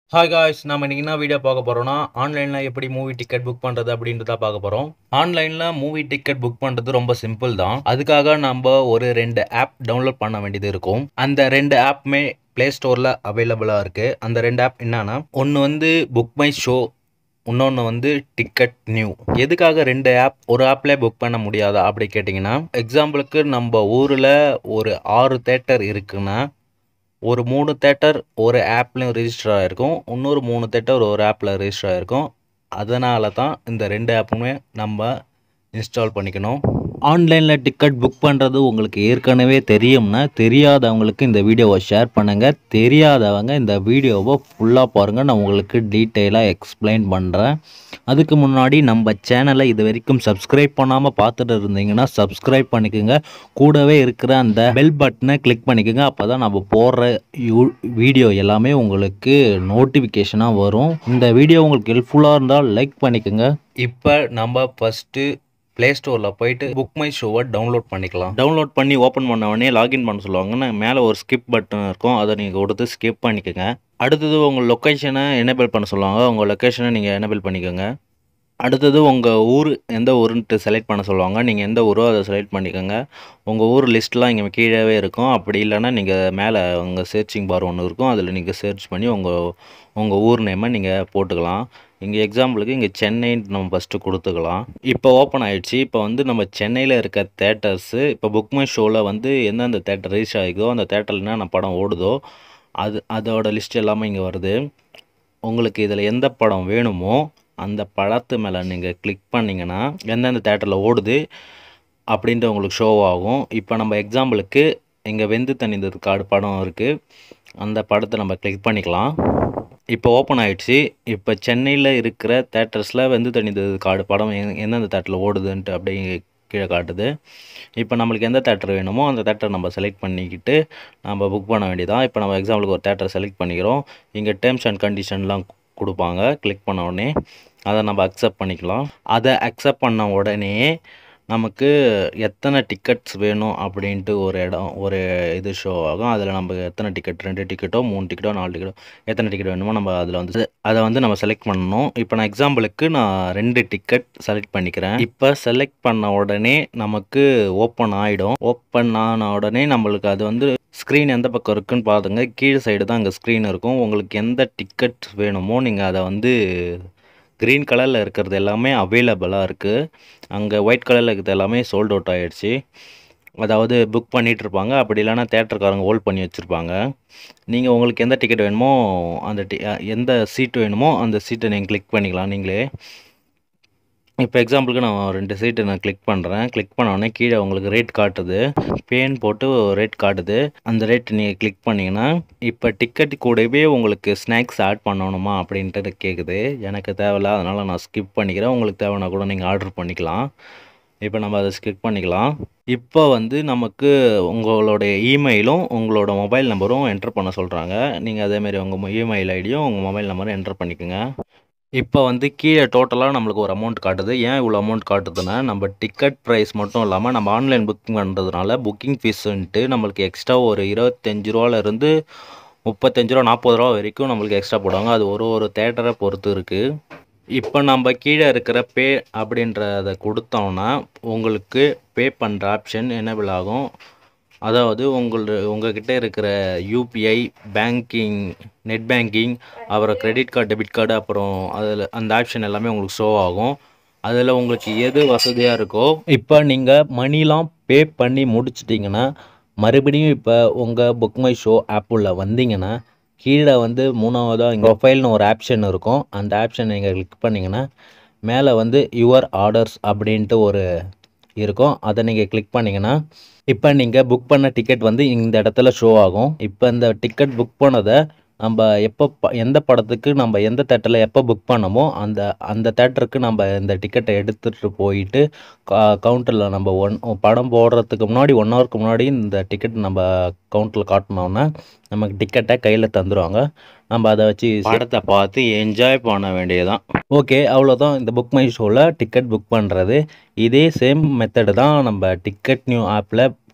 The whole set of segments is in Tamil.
ஹாய் காய்ஸ் நம்ம இன்னைக்கு என்ன வீடியோ பார்க்க போகிறோம்னா ஆன்லைனில் எப்படி மூவி டிக்கெட் புக் பண்ணுறது அப்படின்றத பார்க்க போகிறோம் ஆன்லைனில் மூவி டிக்கெட் புக் பண்ணுறது ரொம்ப சிம்பிள் தான் அதுக்காக நம்ம ஒரு ரெண்டு ஆப் டவுன்லோட் பண்ண வேண்டியது இருக்கும் அந்த ரெண்டு ஆப்புமே ப்ளே ஸ்டோரில் அவைலபிளாக இருக்குது அந்த ரெண்டு ஆப் என்னன்னா ஒன்று வந்து புக் மை ஷோ இன்னொன்று வந்து டிக்கெட் நியூ எதுக்காக ரெண்டு ஆப் ஒரு ஆப்லேயே புக் பண்ண முடியாதா அப்படி கேட்டிங்கன்னா எக்ஸாம்பிளுக்கு நம்ம ஊரில் ஒரு ஆறு தேட்டர் இருக்குன்னா ஒரு மூணு தேட்டர் ஒரு ஆப்லேயும் ரிஜிஸ்டர் ஆகிருக்கும் இன்னொரு மூணு தேட்டர் ஒரு ஆப்பில் ரிஜிஸ்டர் ஆகிருக்கும் அதனால தான் இந்த ரெண்டு ஆப்புமே நம்ம இன்ஸ்டால் பண்ணிக்கணும் ஆன்லைனில் டிக்கெட் புக் பண்ணுறது உங்களுக்கு ஏற்கனவே தெரியும்னா தெரியாதவங்களுக்கு இந்த வீடியோவை ஷேர் பண்ணுங்கள் தெரியாதவங்க இந்த வீடியோவை ஃபுல்லாக பாருங்கள் நான் உங்களுக்கு டீட்டெயிலாக எக்ஸ்பிளைன் பண்ணுறேன் அதுக்கு முன்னாடி நம்ம சேனலை இது வரைக்கும் சப்ஸ்கிரைப் பண்ணாமல் பார்த்துட்டு இருந்தீங்கன்னா சப்ஸ்கிரைப் பண்ணிக்கோங்க கூடவே இருக்கிற அந்த பெல் பட்டனை கிளிக் பண்ணிக்கோங்க அப்போ தான் நம்ம போடுற யூ வீடியோ எல்லாமே உங்களுக்கு நோட்டிஃபிகேஷனாக வரும் இந்த வீடியோ உங்களுக்கு ஹெல்ப்ஃபுல்லாக இருந்தால் லைக் பண்ணிக்கோங்க இப்போ நம்ம ஃபஸ்ட்டு ப்ளே ஸ்டோரில் போயிட்டு புக் மை ஷோவை டவுன்லோட் பண்ணிக்கலாம் டவுன்லோட் பண்ணி ஓப்பன் பண்ண உடனே லாகின் பண்ண சொல்லுவாங்க மேலே ஒரு ஸ்கிப் பட்டன் இருக்கும் அதை நீங்கள் கொடுத்து ஸ்கிப் பண்ணிக்கோங்க அடுத்தது உங்கள் லொக்கேஷனை எனேபிள் பண்ண சொல்லுவாங்க உங்கள் லொக்கேஷனை நீங்கள் எனேபிள் பண்ணிக்கோங்க அடுத்தது உங்கள் ஊர் எந்த ஊருன்ட்டு செலக்ட் பண்ண சொல்லுவாங்க நீங்கள் எந்த ஊரோ அதை செலக்ட் பண்ணிக்கோங்க உங்கள் ஊர் லிஸ்ட்லாம் இங்கே கீழவே இருக்கும் அப்படி இல்லைன்னா நீங்கள் மேலே உங்கள் சர்ச்சிங் பார் ஒன்று இருக்கும் அதில் நீங்கள் சர்ச் பண்ணி உங்கள் உங்கள் ஊர் நேமை நீங்கள் போட்டுக்கலாம் இங்கே எக்ஸாம்பிளுக்கு இங்கே சென்னைன்னு நம்ம ஃபஸ்ட்டு கொடுத்துக்கலாம் இப்போ ஓப்பன் ஆகிடுச்சு இப்போ வந்து நம்ம சென்னையில் இருக்க தேட்டர்ஸு இப்போ புக் மை ஷோவில் வந்து எந்தெந்த தேட்டர் ரீச் ஆகிதோ அந்த தேட்டரில் என்னென்ன படம் ஓடுதோ அது அதோட லிஸ்ட் எல்லாமே இங்கே வருது உங்களுக்கு இதில் எந்த படம் வேணுமோ அந்த படத்து மேலே நீங்கள் கிளிக் பண்ணிங்கன்னா எந்தெந்த தேட்டரில் ஓடுது அப்படின்ட்டு உங்களுக்கு ஷோ ஆகும் இப்போ நம்ம எக்ஸாம்பிளுக்கு இங்கே வெந்து தணிந்தது காடு படம் இருக்குது அந்த படத்தை நம்ம கிளிக் பண்ணிக்கலாம் இப்போ ஓப்பன் ஆகிடுச்சு இப்போ சென்னையில் இருக்கிற தேட்டர்ஸில் வெந்து தணிந்தது காடு படம் எ- எந்தெந்த தேட்டரில் ஓடுதுன்ட்டு அப்படியே கீழே காட்டுது இப்போ நம்மளுக்கு எந்த தேட்டர் வேணுமோ அந்த தேட்டர் நம்ம செலக்ட் பண்ணிக்கிட்டு நம்ம புக் பண்ண வேண்டியதான் இப்போ நம்ம எக்ஸாம்பிளுக்கு ஒரு தேட்டர் செலக்ட் பண்ணிக்கிறோம் இங்கே டேர்ம்ஸ் அண்ட் கண்டிஷன்லாம் கொடுப்பாங்க கிளிக் பண்ண உடனே அதை நம்ம அக்செப்ட் பண்ணிக்கலாம் அதை அக்செப்ட் பண்ண உடனே நமக்கு எத்தனை டிக்கெட்ஸ் வேணும் அப்படின்ட்டு ஒரு இடம் ஒரு இது ஷோ ஆகும் அதில் நம்ம எத்தனை டிக்கெட் ரெண்டு டிக்கெட்டோ மூணு டிக்கெட்டோ நாலு டிக்கெட்டோ எத்தனை டிக்கெட் வேணுமோ நம்ம அதில் வந்து அதை வந்து நம்ம செலக்ட் பண்ணணும் இப்போ நான் எக்ஸாம்பிளுக்கு நான் ரெண்டு டிக்கெட் செலக்ட் பண்ணிக்கிறேன் இப்போ செலக்ட் பண்ண உடனே நமக்கு ஓப்பன் ஆகிடும் ஓப்பன் ஆன உடனே நம்மளுக்கு அது வந்து ஸ்க்ரீன் எந்த பக்கம் இருக்குன்னு பாருங்க கீழ் சைடு தான் அங்கே ஸ்க்ரீன் இருக்கும் உங்களுக்கு எந்த டிக்கெட் வேணுமோ நீங்கள் அதை வந்து க்ரீன் கலரில் இருக்கிறது எல்லாமே அவைலபிளாக இருக்குது அங்கே ஒயிட் கலரில் இருக்கிறது எல்லாமே சோல்ட் அவுட் ஆகிடுச்சு அதாவது புக் பண்ணிட்டு இருப்பாங்க அப்படி இல்லைன்னா தேட்டருக்காரங்க ஹோல்ட் பண்ணி வச்சுருப்பாங்க நீங்கள் உங்களுக்கு எந்த டிக்கெட் வேணுமோ அந்த டி எந்த சீட் வேணுமோ அந்த சீட்டை நீங்கள் கிளிக் பண்ணிக்கலாம் நீங்களே இப்போ எக்ஸாம்பிளுக்கு நான் ரெண்டு சீட்டு நான் கிளிக் பண்ணுறேன் கிளிக் பண்ண உடனே கீழே உங்களுக்கு ரேட் காட்டுது பேன் போட்டு ரேட் காட்டுது அந்த ரேட் நீங்கள் கிளிக் பண்ணிங்கன்னா இப்போ டிக்கெட் கூடவே உங்களுக்கு ஸ்நாக்ஸ் ஆட் பண்ணணுமா அப்படின்ட்டு கேட்குது எனக்கு தேவையில்ல அதனால் நான் ஸ்கிப் பண்ணிக்கிறேன் உங்களுக்கு தேவைன்னா கூட நீங்கள் ஆர்டர் பண்ணிக்கலாம் இப்போ நம்ம அதை ஸ்கிப் பண்ணிக்கலாம் இப்போ வந்து நமக்கு உங்களுடைய இமெயிலும் உங்களோட மொபைல் நம்பரும் என்டர் பண்ண சொல்கிறாங்க நீங்கள் அதேமாரி உங்கள் இமெயில் ஐடியும் உங்கள் மொபைல் நம்பரும் என்டர் பண்ணிக்கோங்க இப்போ வந்து கீழே டோட்டலாக நம்மளுக்கு ஒரு அமௌண்ட் காட்டுது ஏன் இவ்வளோ அமௌண்ட் காட்டுதுன்னா நம்ம டிக்கெட் ப்ரைஸ் மட்டும் இல்லாமல் நம்ம ஆன்லைன் புக்கிங் பண்ணுறதுனால புக்கிங் ஃபீஸுன்ட்டு நம்மளுக்கு எக்ஸ்ட்ரா ஒரு இருபத்தஞ்சி ரூபாலேருந்து முப்பத்தஞ்சு ரூபா நாற்பது ரூபா வரைக்கும் நம்மளுக்கு எக்ஸ்ட்ரா போடுவாங்க அது ஒரு ஒரு தேட்டரை பொறுத்து இருக்குது இப்போ நம்ம கீழே இருக்கிற பே அப்படின்றத கொடுத்தோம்னா உங்களுக்கு பே பண்ணுற ஆப்ஷன் எனேபிள் ஆகும் அதாவது உங்களு உங்ககிட்ட இருக்கிற யூபிஐ பேங்கிங் நெட் பேங்கிங் அப்புறம் கிரெடிட் கார்டு டெபிட் கார்டு அப்புறம் அதில் அந்த ஆப்ஷன் எல்லாமே உங்களுக்கு ஷோ ஆகும் அதில் உங்களுக்கு எது வசதியாக இருக்கோ இப்போ நீங்கள் மணிலாம் பே பண்ணி முடிச்சிட்டிங்கன்னா மறுபடியும் இப்போ உங்கள் புக் மை ஷோ ஆப்புள்ள வந்தீங்கன்னா கீழே வந்து மூணாவதாக இங்கே ப்ரொஃபைல்னு ஒரு ஆப்ஷன் இருக்கும் அந்த ஆப்ஷன் நீங்கள் கிளிக் பண்ணிங்கன்னா மேலே வந்து யுவர் ஆர்டர்ஸ் அப்படின்ட்டு ஒரு இருக்கும் அதை நீங்கள் கிளிக் பண்ணிங்கன்னா இப்போ நீங்கள் புக் பண்ண டிக்கெட் வந்து இந்த இடத்துல ஷோ ஆகும் இப்போ இந்த டிக்கெட் புக் பண்ணதை நம்ம எப்போ ப- எந்த படத்துக்கு நம்ம எந்த தேட்டரில் எப்போ புக் பண்ணமோ அந்த அந்த தேட்டருக்கு நம்ம இந்த டிக்கெட்டை எடுத்துகிட்டு போயிட்டு கவுண்டரில் நம்ம ஒன் படம் போடுறதுக்கு முன்னாடி ஒன் ஹவருக்கு முன்னாடி இந்த டிக்கெட் நம்ம கவுண்டரில் காட்டினோன்னா நமக்கு டிக்கெட்டை கையில் தந்துடுவாங்க நம்ம அதை வச்சு படத்தை பார்த்து என்ஜாய் பண்ண வேண்டியதுதான் ஓகே அவ்வளோதான் இந்த புக் மை ஷோவில் டிக்கெட் புக் பண்ணுறது இதே சேம் மெத்தடு தான் நம்ம டிக்கெட் நியூ ஆப்பில்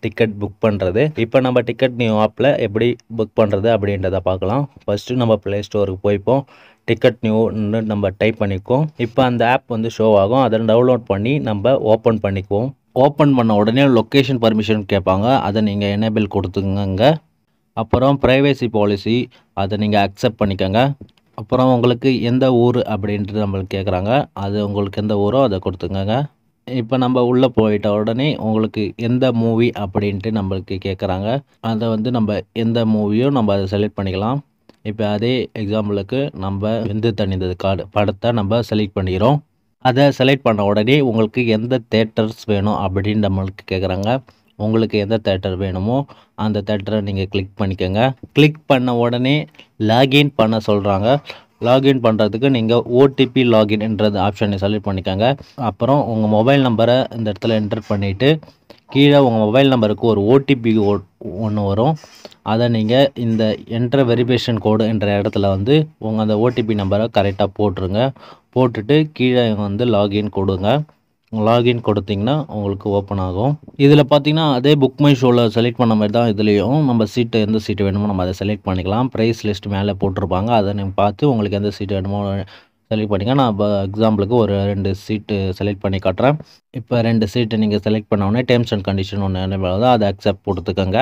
டிக்கெட் புக் பண்ணுறது இப்போ நம்ம டிக்கெட் நியூ ஆப்பில் எப்படி புக் பண்ணுறது அப்படின்றத பார்க்கலாம் ஃபஸ்ட்டு நம்ம ப்ளே ஸ்டோருக்கு போய்ப்போம் டிக்கெட் நியூன்னு நம்ம டைப் பண்ணிக்குவோம் இப்போ அந்த ஆப் வந்து ஷோ ஆகும் அதை டவுன்லோட் பண்ணி நம்ம ஓப்பன் பண்ணிக்குவோம் ஓப்பன் பண்ண உடனே லொக்கேஷன் பர்மிஷன் கேட்பாங்க அதை நீங்கள் எனேபிள் கொடுத்துங்க அப்புறம் ப்ரைவேசி பாலிசி அதை நீங்கள் அக்செப்ட் பண்ணிக்கோங்க அப்புறம் உங்களுக்கு எந்த ஊர் அப்படின்ட்டு நம்மளுக்கு கேட்குறாங்க அது உங்களுக்கு எந்த ஊரோ அதை கொடுத்துக்கோங்க இப்போ நம்ம உள்ளே போயிட்ட உடனே உங்களுக்கு எந்த மூவி அப்படின்ட்டு நம்மளுக்கு கேட்குறாங்க அதை வந்து நம்ம எந்த மூவியோ நம்ம அதை செலக்ட் பண்ணிக்கலாம் இப்போ அதே எக்ஸாம்பிளுக்கு நம்ம வெந்து தணிந்தது கார்டு படத்தை நம்ம செலக்ட் பண்ணிக்கிறோம் அதை செலக்ட் பண்ண உடனே உங்களுக்கு எந்த தேட்டர்ஸ் வேணும் அப்படின்னு நம்மளுக்கு கேட்குறாங்க உங்களுக்கு எந்த தேட்டர் வேணுமோ அந்த தேட்டரை நீங்கள் கிளிக் பண்ணிக்கோங்க கிளிக் பண்ண உடனே லாகின் பண்ண சொல்கிறாங்க லாகின் பண்ணுறதுக்கு நீங்கள் ஓடிபி லாகின்ன்றது ஆப்ஷனை செலக்ட் பண்ணிக்கோங்க அப்புறம் உங்கள் மொபைல் நம்பரை இந்த இடத்துல என்டர் பண்ணிவிட்டு கீழே உங்கள் மொபைல் நம்பருக்கு ஒரு ஓடிபி ஒன்று வரும் அதை நீங்கள் இந்த என்ட்ரு வெரிஃபிகேஷன் கோடு என்ற இடத்துல வந்து உங்கள் அந்த ஓடிபி நம்பரை கரெக்டாக போட்டுருங்க போட்டுட்டு கீழே வந்து லாகின் கொடுங்க லாகின் கொடுத்தீங்கன்னா உங்களுக்கு ஓப்பன் ஆகும் இதில் பார்த்தீங்கன்னா அதே புக் மை ஷோவில் செலக்ட் பண்ண மாதிரி தான் இதுலேயும் நம்ம சீட்டு எந்த சீட்டு வேணுமோ நம்ம அதை செலக்ட் பண்ணிக்கலாம் ப்ரைஸ் லிஸ்ட் மேலே போட்டிருப்பாங்க அதை நீங்கள் பார்த்து உங்களுக்கு எந்த சீட்டு வேணுமோ செலக்ட் பண்ணிக்க நான் இப்போ எக்ஸாம்பிளுக்கு ஒரு ரெண்டு சீட்டு செலக்ட் பண்ணி காட்டுறேன் இப்போ ரெண்டு சீட்டு நீங்கள் செலக்ட் பண்ண உடனே டேர்ம்ஸ் அண்ட் கண்டிஷன் ஒன்று என்ன தான் அதை அக்செப்ட் கொடுத்துக்கோங்க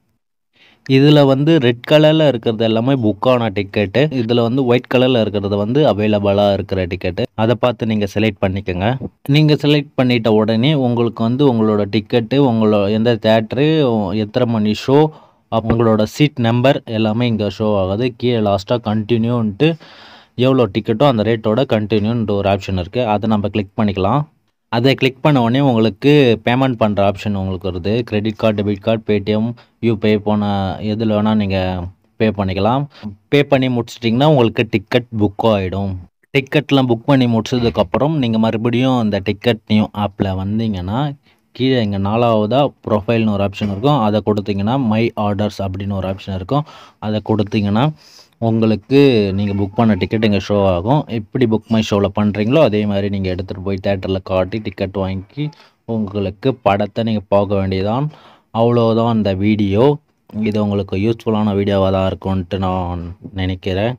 இதில் வந்து ரெட் கலரில் இருக்கிறது எல்லாமே புக்கான டிக்கெட்டு இதில் வந்து ஒயிட் கலரில் இருக்கிறது வந்து அவைலபிளாக இருக்கிற டிக்கெட்டு அதை பார்த்து நீங்கள் செலக்ட் பண்ணிக்கோங்க நீங்கள் செலக்ட் பண்ணிட்ட உடனே உங்களுக்கு வந்து உங்களோட டிக்கெட்டு உங்களோட எந்த தேட்ரு எத்தனை மணி ஷோ உங்களோட சீட் நம்பர் எல்லாமே இங்கே ஷோ ஆகுது கீழே லாஸ்ட்டாக கண்டினியூன்ட்டு எவ்வளோ டிக்கெட்டோ அந்த ரேட்டோட கண்டினியூன்ட்டு ஒரு ஆப்ஷன் இருக்குது அதை நம்ம கிளிக் பண்ணிக்கலாம் அதை கிளிக் பண்ண உடனே உங்களுக்கு பேமெண்ட் பண்ணுற ஆப்ஷன் உங்களுக்கு வருது credit card debit card Paytm UPI போன எதில் வேணால் நீங்கள் பே பண்ணிக்கலாம் பே பண்ணி முடிச்சிட்டிங்கன்னா உங்களுக்கு டிக்கெட் புக் ஆகிடும் டிக்கெட்லாம் புக் பண்ணி முடிச்சதுக்கப்புறம் நீங்கள் மறுபடியும் இந்த டிக்கெட் நியூ ஆப்பில் வந்தீங்கன்னா கீழே இங்கே நாலாவதாக ப்ரொஃபைல்னு ஒரு ஆப்ஷன் இருக்கும் அதை கொடுத்தீங்கன்னா மை ஆர்டர்ஸ் அப்படின்னு ஒரு ஆப்ஷன் இருக்கும் அதை கொடுத்தீங்கன்னா உங்களுக்கு நீங்கள் புக் பண்ண டிக்கெட் இங்கே ஷோ ஆகும் எப்படி புக் மை ஷோவில் பண்ணுறீங்களோ அதே மாதிரி நீங்கள் எடுத்துகிட்டு போய் தேட்டரில் காட்டி டிக்கெட் வாங்கி உங்களுக்கு படத்தை நீங்கள் பார்க்க வேண்டியதான் அவ்வளோதான் அந்த வீடியோ இது உங்களுக்கு யூஸ்ஃபுல்லான வீடியோவாக தான் இருக்கும்ன்ட்டு நான் நினைக்கிறேன்